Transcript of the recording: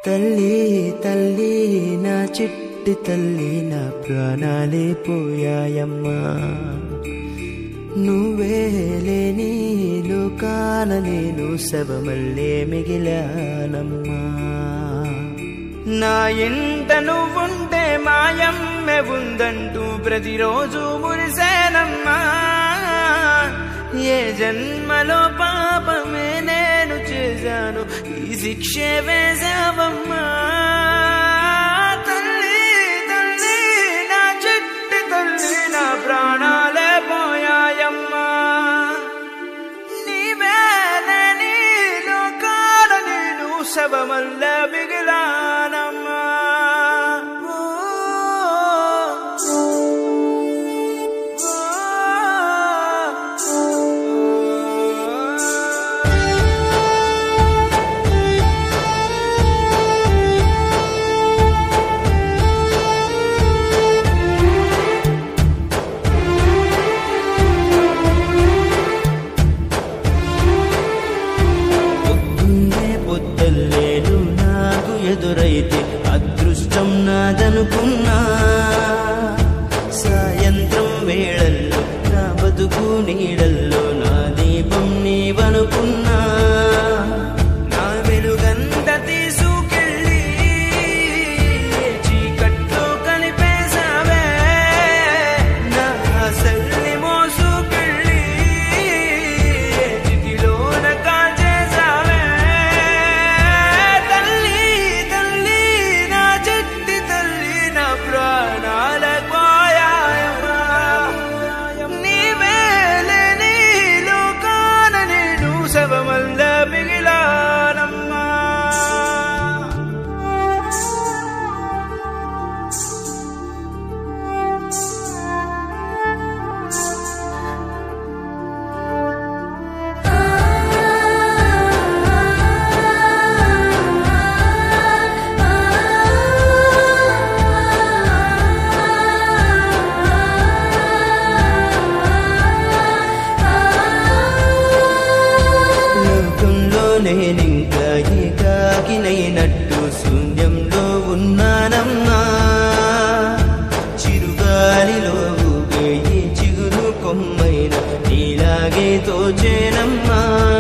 తల్లి తల్లి నా చిట్టి తల్లి నా ప్రాణాలే పోయాయమ్మా నువ్వే లేని లోకాన నేను శవమల్లే మిగిలానమ్మా నా ఇంట నువ్వుంటే మాయమ్మె ఉందంటూ ప్రతిరోజు మురిసేనమ్మా ఏ జన్మలో పాపమే నేను చేశాను ఈ శిక్షే వేశావమ్మా తల్లి తల్లి నా చెట్టి తల్లి నా ప్రాణాలే పోయాయమ్మా నీవేలే నీ లోకాల నేను శవమల్ల మిగిలానమ్మా ఓ, పొద్దున్నే పొద్దుల్లేను నాకు ఎదురైతే అదృష్టం నాదనుకున్నా సాయంత్రం వేళల్లో నా బతుకు నీడల్లో నా దీపం నీవనుకున్నా నా వెలుగంత తీసుకెళ్ళి చీకట్లో కలిపేశావే నా ఆశల్ని మోసుకెళ్ళి చితిలోన కాల్చేశావే తల్లి తల్లి నా చెట్టి తల్లి నా ప్రాణాల పోయాయమ్మా నీవేలే నీ లోకాన నేను శవమల్ల మిగిలానమ్మా లోకంలో నేనింకా ఏకాకినైనట్టు శూన్యంలో ఉన్నానమ్మా చిరుగాలిలో ఊగే ఈ చిగురు కొమ్మైన నీలాగే తోచేనమ్మా